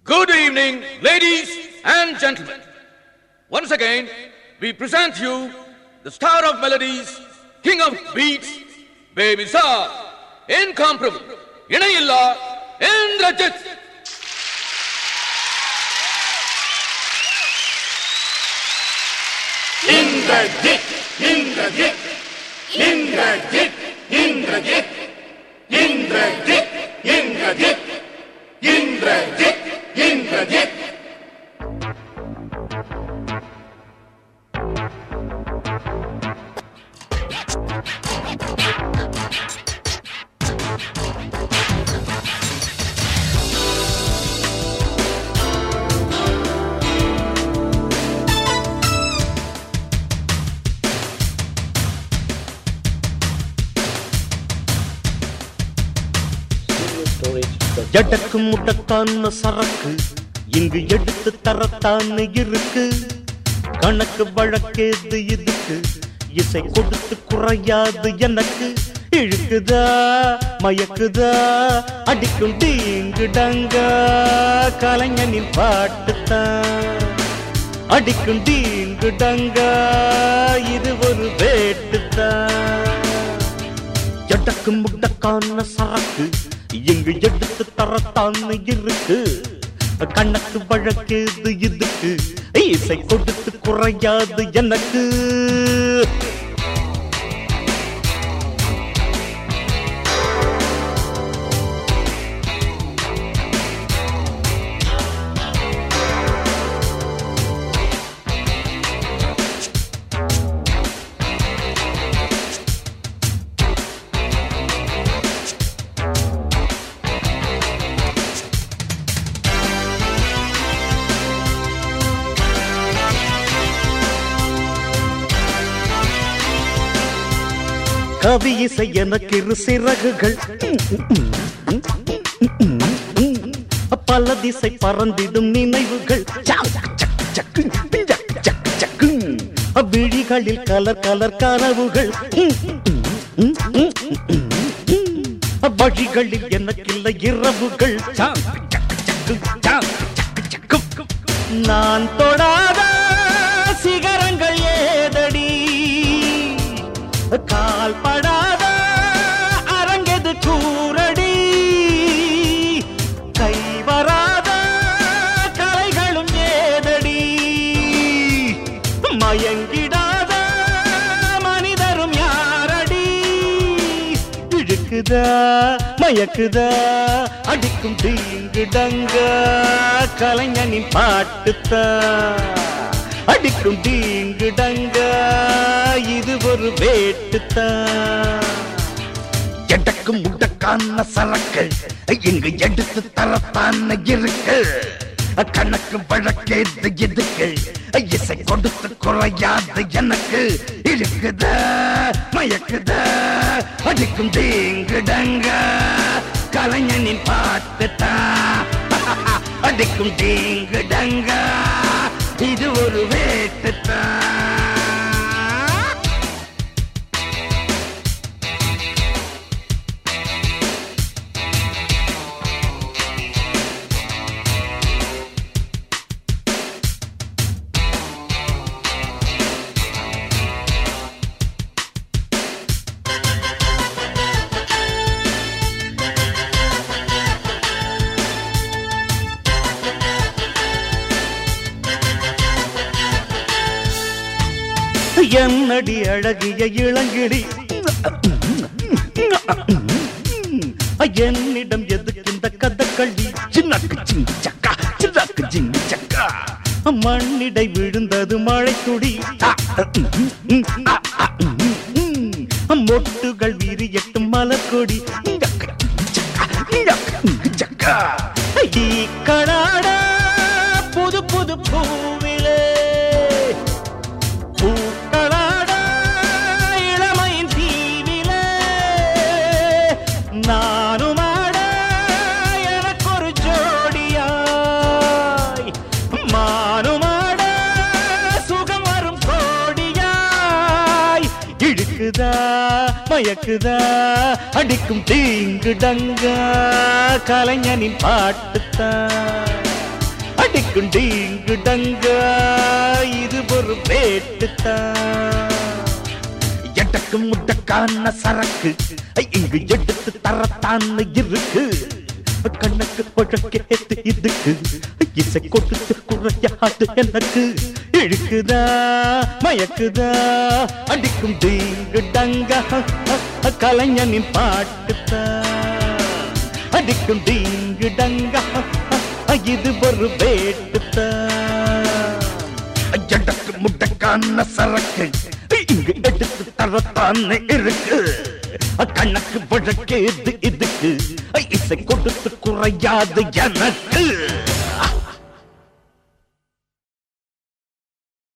Good evening, ladies and gentlemen. Once again, we present you the star of melodies, king of beats, Baby Star, incomparable, இணையில்லா இந்திரஜித் இந்திரஜித் இந்திரஜித் இந்திரஜித் இந்திரஜித் இந்திரஜித் இந்திரஜித் இந்திரஜித் இந்திரஜித் எடக்கு முடக்கான சரக்கு இங்கு எடுத்து தரத்தான்னு இருக்கு கணக்கு வழக்கேது இதுக்கு இசை கொடுத்து குறையாது எனக்கு இழுக்குதா மயக்குதா அடிக்கும் டீங்கு டங்கா கலைஞனின் பாட்டுத்தான் அடிக்கும் டீங்கு டங்கா இது ஒரு வேட்டுத்தான் எடக்கு முடக்கான சரக்கு எங்கு எடுத்து தரத்தான்னு இருக்கு கணக்கு வழக்கேது இதுக்கு இசை கொடுத்து குறையாது எனக்கு கவி இசை எனக்கு இரு சிறகுகள் பல திசை பறந்திடும் நினைவுகள் சக்கு, சக்கு, சக்கு, சக்கு, சக்கு, சக்கு. விழிகளில் கலர் கலர் கனவுகள் வழிகளில் எனக்கில்லை இரவுகள் சாக்கு, சக்கு, சக்கு, சாக்கு, சக்கு, சக்கு. நான் தொடாத சிகரங்கள் ஏதடி கால் படாத அரங்கது கூரடி கை வராத கலைகளும் ஏதடி மயங்கிடாத மனிதரும் யாரடி இழுக்குதா மயக்குதா அடிக்கும் தீங்கு டங்க கலைஞனின் பாட்டுத்தான் அடிக்கும் தீங்கு டங்க இது ஒரு வேட்டுத்தான் எடக்கும் முடக்கான சரக்கு இங்கு எடுத்து தரத்தான இருக்கு கணக்கு வழக்கேது எதுக்கு இசை கொடுத்து குறையாது எனக்கு இருக்குத மயக்குத அடிக்கும் தீங்குடங்க கலைஞனின் பாட்டுத்தான் அடிக்கும் தீங்குடங்க இது ஒரு வேட்டுத்தான் என்னடி அழகிய இளங்கிடி என்னிடம் எதுக்கு இந்த கதக்களி சின்னக்கு சிங்கி சக்கா சின்னக்கு சிங்கி சக்கா மண்ணிடை விழுந்தது மழை துடி மொட்டுகள் விரியட்டும் மலர்கொடி சக்கா ஈ கடாட புது புது பூவிலே பூக்களாட இளமையின் தீவிலே நானும் ஆட எனக்கொரு ஜோடியாய் மானும் ஆட சுகம் வரும் கோடியாய் இழுக்குதா மயக்குதா அடிக்கும் தீங்கு டங்கா கலைஞனின் பாட்டுத்தான் அடிக்கும் டீங்கு டங்கா இது ஒரு வேட்டுத்தான் எட்டக்கு முட்டக்கான சரக்கு ஐ, இங்கு எடுத்து தரத்தான் இருக்கு கண்ணுக்கு பழக்கேத்து இதுக்கு இசை கொடுத்து குறையாது எனக்கு இழுக்குதா மயக்குதா அடிக்கும் டீங்கு டங்கா கலைஞனின் பாட்டுத்தான் அடிக்கும் டீங்கு டங்கா இது ஒரு வேட்டுத்தான் எடக்கு முட்டக்கான சரக்கு இங்கு எடுத்து தரத்தானே இருக்கு கணக்கு வழக்கேது இதுக்கு இசை கொடுத்து குறையாது எனக்கு